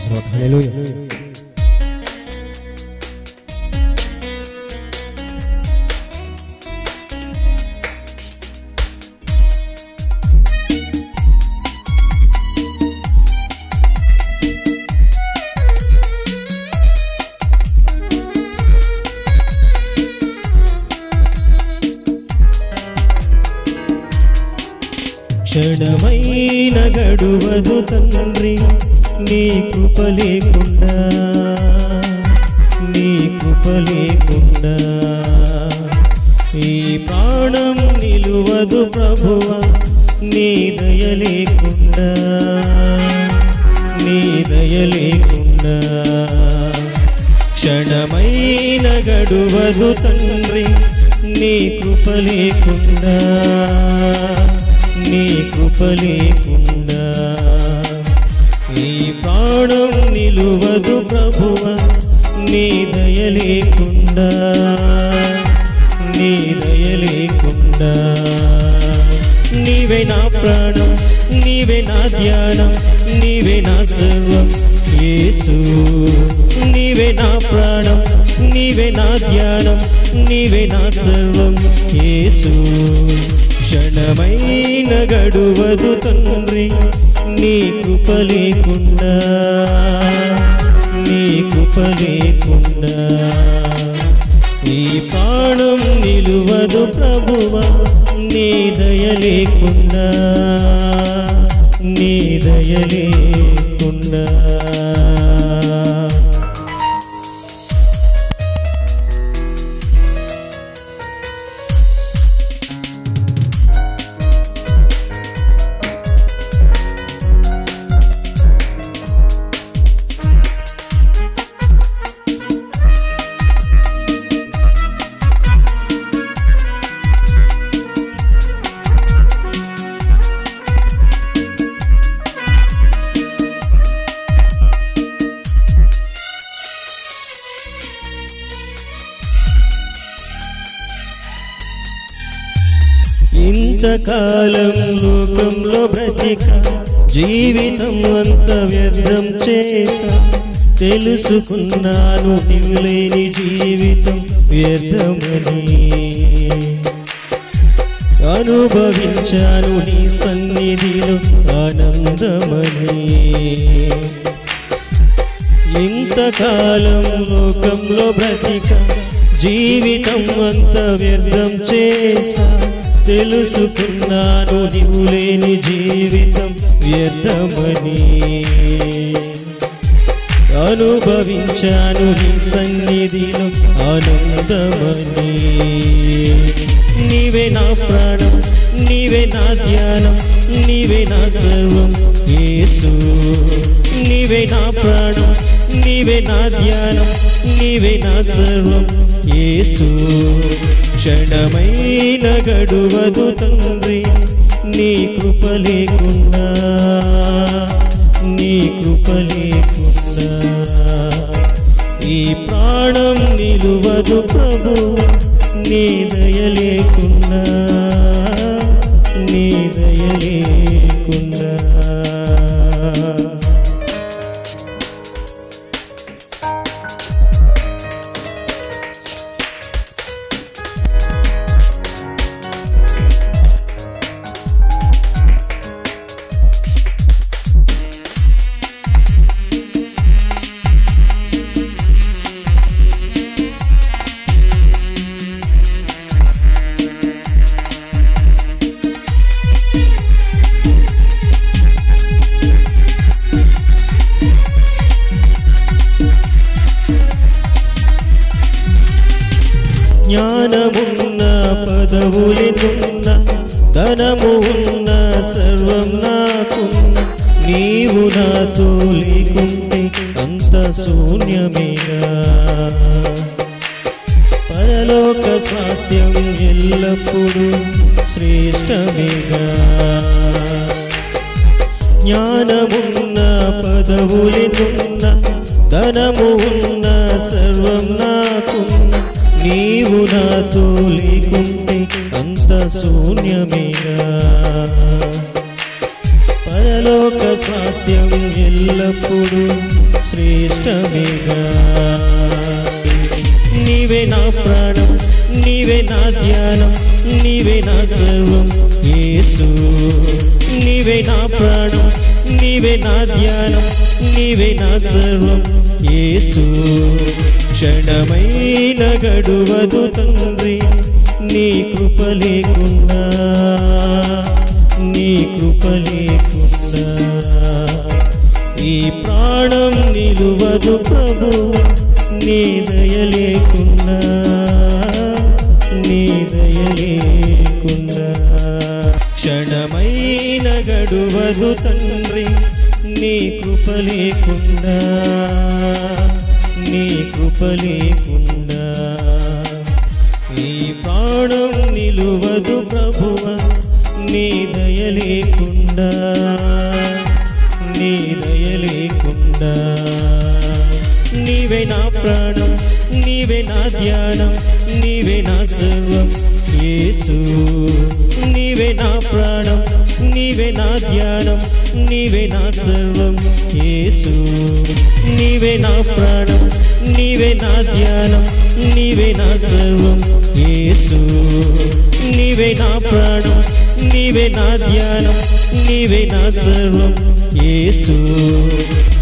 praise lord హల్లెలూయా క్షణమైన గడువదు తండ్రి నీ కృప లేకుండా నీ కృప లేకుండా ఈ ప్రాణం నిలువదు ప్రభువ నీ దయ లేకుండా నీ దయ లేకుండా క్షణమైన గడువదు తండ్రి నీ కృప లేకుండా నీ కృప లేకుండా ఈ ప్రాణం నిలువదు ప్రభువ నీ దయ లేకుండా నీ దయ లేకుండా నీవే నా ప్రాణం నీవే నా ధ్యానం నీవే నా సర్వం యేసు నీవే నా ప్రాణం నీవే నా ధ్యానం నీవే నా సర్వం యేసు క్షణమైన గడువదు తండ్రి నీ కృప లేకుండా నీ కృప లేకుండా ఈ ప్రాణం నిలువదు ప్రభువ నీ దయ లేకుండా నీ దయ లేకుండా ఇంతకాలం లోకంలో బ్రతిక జీవితం అంత వ్యర్థం చేసా తెలుసుకున్నాను నీవు లేని జీవితం వ్యర్థమని అనుభవించాను నీ సన్నిధిలో ఆనందమని ఇంతకాలం లోకంలో బ్రతిక జీవితం అంత వ్యర్థం చేసా తెలుసుకున్నాను నీవు లేని జీవితం వ్యర్థమని అనుభవించాను నీ సన్నిధిలో ఆనందమని నీవే నా ప్రాణం నీవే నా ధ్యానం నీవే నా సర్వం యేసు నీవే నా ప్రాణం నీవే నా ధ్యానం నీవే నా సర్వం యేసు క్షణమైన గడువదు తండ్రి నీ కృప లేకుండా నీ కృప లేకుండా ఈ ప్రాణం నిలువదు ప్రభు నీ దయ లేకుండా నీ దయ లేకుండా జ్ఞానమున్న పదవులెనున్న ధనము ఉన్న సర్వం నాకున్న నీవు నాతో లేకుంటే అంత శూన్యమేగా పరలోక స్వాస్థ్యం ఎల్లప్పుడూ శ్రేష్టమేగా జ్ఞానమున్న పదవులెనున్న ధనము ఉన్న సర్వం నాకున్న నీవు నాతో లేకుంటే అంత శూన్యమేగా పరలోక స్వాస్థ్యం ఎల్లప్పుడూ శ్రేష్టమేగా నీవే నా ప్రాణం నీవే నా ధ్యానం నీవే నా సర్వం యేసు నీవే నా ప్రాణం నీవే నా ధ్యానం నీవే నా సర్వం యేసు క్షణమైన గడువదు తండ్రి నీ కృప లేకుండా నీ కృప లేకుండా ఈ ప్రాణం నిలువదు ప్రభు నీ దయ లేకుండా నీ దయ లేకుండా క్షణమైన గడువదు తండ్రి నీ కృప లేకుండా నీ కృప లేకుండా ఈ ప్రాణం నిలువదు ప్రభువ నీ దయ లేకుండా నీ దయ లేకుండా నీవే నా ప్రాణం నీవే నా ధ్యానం నీవే నా సర్వం యేసు నీవే నా ప్రాణం నీవే నా ధ్యానం నీవే నా సర్వం యేసు నీవే నా ప్రాణం నీవే నా ధ్యానం నీవే నా సర్వం యేసు నీవే నా ప్రాణం నీవే నా ధ్యానం నీవే నా సర్వం యేసు